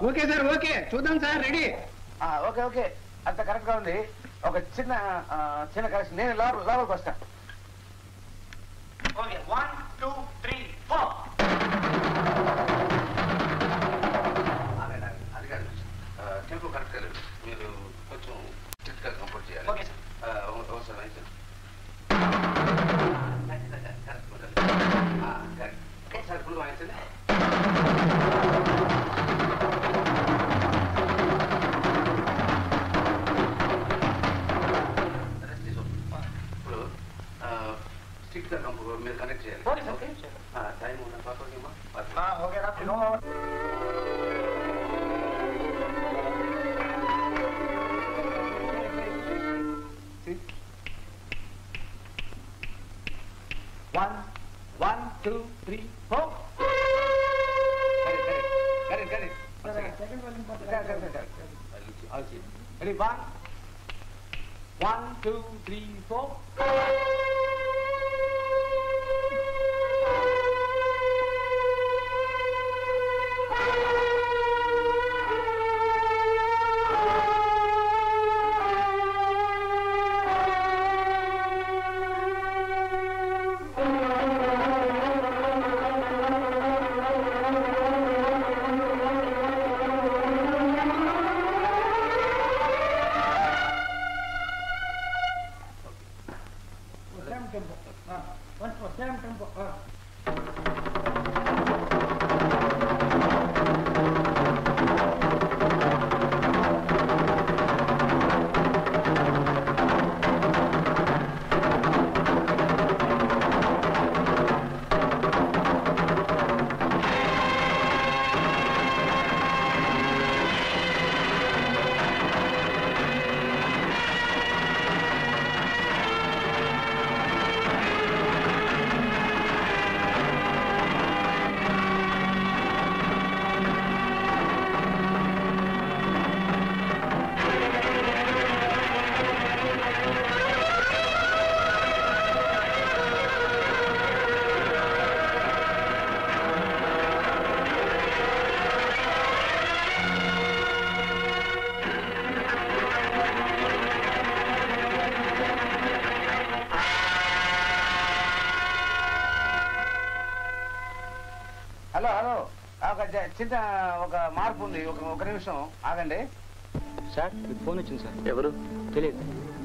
Okay sir okay చూద్దాం sir ready ఆ, okay okay అంత కరెక్ట్ గా ఉంది ఒక చిన్న ఆ, చిన్న కరెక్షన్ నేను లోపల లోపలికి వస్తా okay one two three four అది కాదు టెంపో కరెక్ట్ లేదు మీరు కొంచెం స్ట్రిక్ట్ గా కంపోర్ట్ చేయాలి ఓకే సార్ అవసరం అయితే సార్ ఇప్పుడు వాయించండి ఇప్పుడు స్ట్రిక్ట్ గా కంపో మీరు కనెక్ట్ చేయాలి టైం ఉన్న పాప okay one one two three four correct correct ready one one two three four hello hello ఒక జ- చిన్న ఒక మార్పు ఉంది ఒక ఒక నిమిషం ఆగండి సార్ మీకు ఫోన్ వచ్చింది సార్ ఎవరు తెలియదు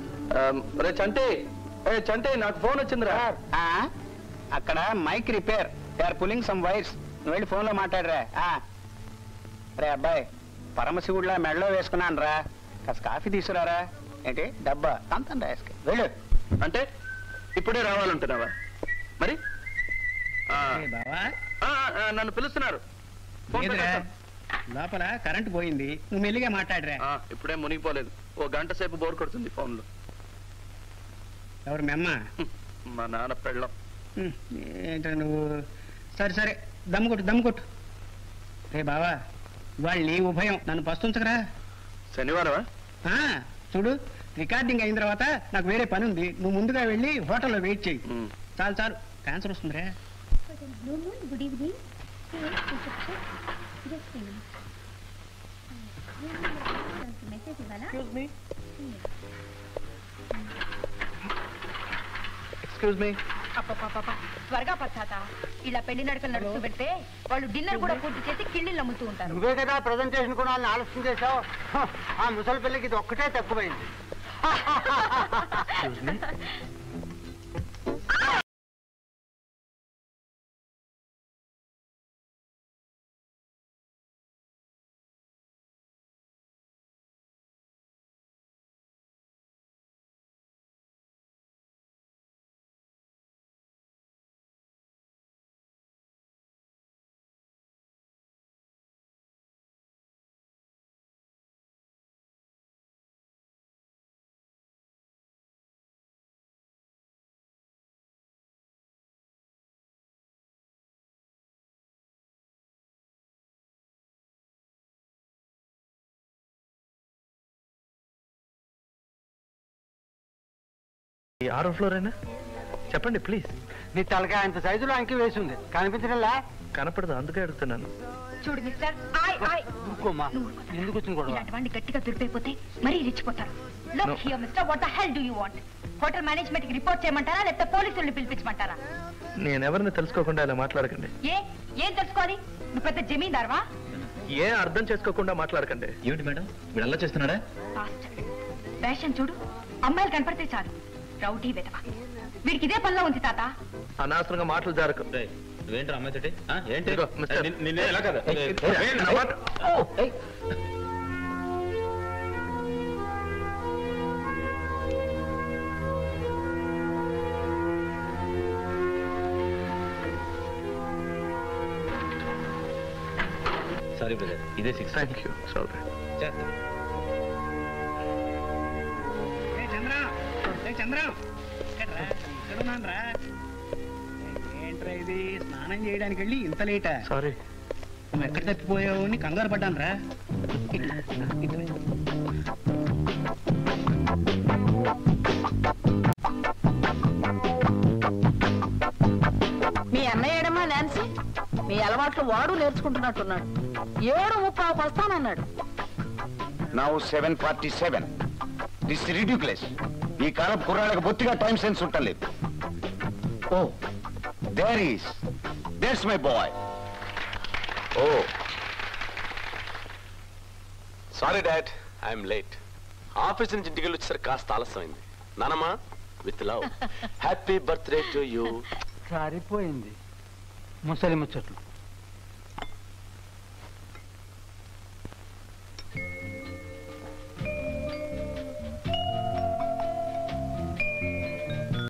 రే చంటే ఏ చంటే నాకు ఫోన్ వచ్చిందిరా అక్కడ mic repair they are pulling some wires నువ్వు వెళ్ళి ఫోన్లో మాట్లాడరా ఆ. రే అబ్బాయి పరమశివుడిలా మెడలో వేసుకున్నాను రా కాస్త కాఫీ తీసుకురారా ఏంటి డబ్బా అంతండి రాసుకు వెళ్ళు అంటే ఇప్పుడే రావాలంటున్నావా మరి ఆ, బావా ఆ, ఆ, నన్ను పిలుస్తున్నారు ఫోన్ లేదురా పెట్టేస్తాను. లోపల కరెంట్ పోయింది నువ్వు మెల్లిగా మాట్లాడరా ఆ, ఇప్పుడే మునిగిపోలేదు ఓ గంట సేపు బోర్ కొడుతుంది ఫోన్లో ఎవరు మెమ్మ హ్మ్, మా నాన్న పెళ్ళం హ్మ్, ఏంటో నువ్వు సరే సరే దమ్ము కొట్టు దమ్ము కొట్టు రే బావా వాళ్ళు నీ ఉభయం నన్ను పస్తుంచకరా శనివారమా ఆ, చూడు రికార్డింగ్ అయిన తర్వాత నాకు వేరే పని ఉంది నువ్వు ముందుగా వెళ్ళి హోటల్లో వెయిట్ చేయి హ్మ్. చాలు చాలు క్యాన్సర్ వస్తుందిరా Blue Moon, good evening. Here, reception. Just a minute. Message ఇవ్వాలా ఎక్స్క్యూజ్ మీ అప్పపపప. త్వరగా పచ్చాత ఇలా పెళ్లి నడకలు నడుస్తూ పెడితే వాళ్ళు డిన్నర్ కూడా పూర్తి చేసి కిళ్ళిళ్ళు అమ్ముతూ ఉంటారు నువ్వే కదా ప్రజెంటేషన్ కూడా వాళ్ళని ఆలస్యం చేసావు హ, ఆ ముసలి పిల్లకి ఇది ఒక్కటే తక్కువైంది ఈ ఆరో ఫ్లోర్ అయినా చెప్పండి ప్లీజ్ నీ తలకాయ అంత సైజులో అంకి వేసింది కనిపించడంలా కనపడదు అందుకే అడుగుతున్నాను చూడు మిస్టర్ ఐ ఐ ఊరుకోమ్మా ఎందుకు వచ్చిన గొడవ ఇలాంటి వాడిని గట్టిగా దురిపైపోతే మరీ రెచ్చిపోతారు No. Look here mister what the hell do you want hotel management కి రిపోర్ట్ చేయమంటారా లేకపోతే పోలీసుల్ని పిలిపించమంటారా నేను ఎవరిని తెలుసుకోకుండా ఇలా మాట్లాడకండి ఏ ఏం తెలుసుకోవాలి నువ్వు పెద్ద జమీందార్వా ఏ అర్థం చేసుకోకుండా మాట్లాడకండి ఏమిటి మేడం వీడు అలా చేస్తున్నాడా Bastard. వేషం చూడు అమ్మాయిలు కనపడితే చాలు రౌడీ వెదవ వీడికి ఇదే పనిలో ఉంది తాత అనవసరంగా మాటలు జరగకు రేయ్, నువ్వేంటి అమ్మాయి తోటి ఆ, ఏంటి ఇదిగో, మిస్టర్. నిన్ను- నిన్నే ఎలా కదా ఏయ్, ఏయ్, నా మాట- సారీ బ్రదర్ ఇదే సిక్స్ థ్యాంక్ యూ సారీ చేస్తా ఏ చంద్ర ఏ చంద్ర ఎక్కడ్రా? ఇక్కడున్నాను రా ఏంట్రా ఇది స్నానం చేయడానికి వెళ్ళి ఇంత లేటా సారీ నువ్వు ఎక్కడ తప్పిపోయావు అని కంగారు పడ్డాను రా మీ అన్నయ్య ఏడమ్మా నాన్సీ మీ అలవాట్లు వాడు నేర్చుకుంటున్నట్టున్నాడు ఏడు ముప్పావు వస్తానన్నాడు now seven forty seven this ridiculous ఈ కాలం కుర్రాళ్ళకి బొత్తిగా టైం సెన్స్ ఉండలేదు oh there is there's my boy oh sorry dad I'm late office నుంచి ఇంటికి వెళ్ళి వచ్చేసరికి కాస్త ఆలస్యమైంది నానమ్మా with love happy birthday to you సరిపోయింది ముసలి ముచ్చట్లు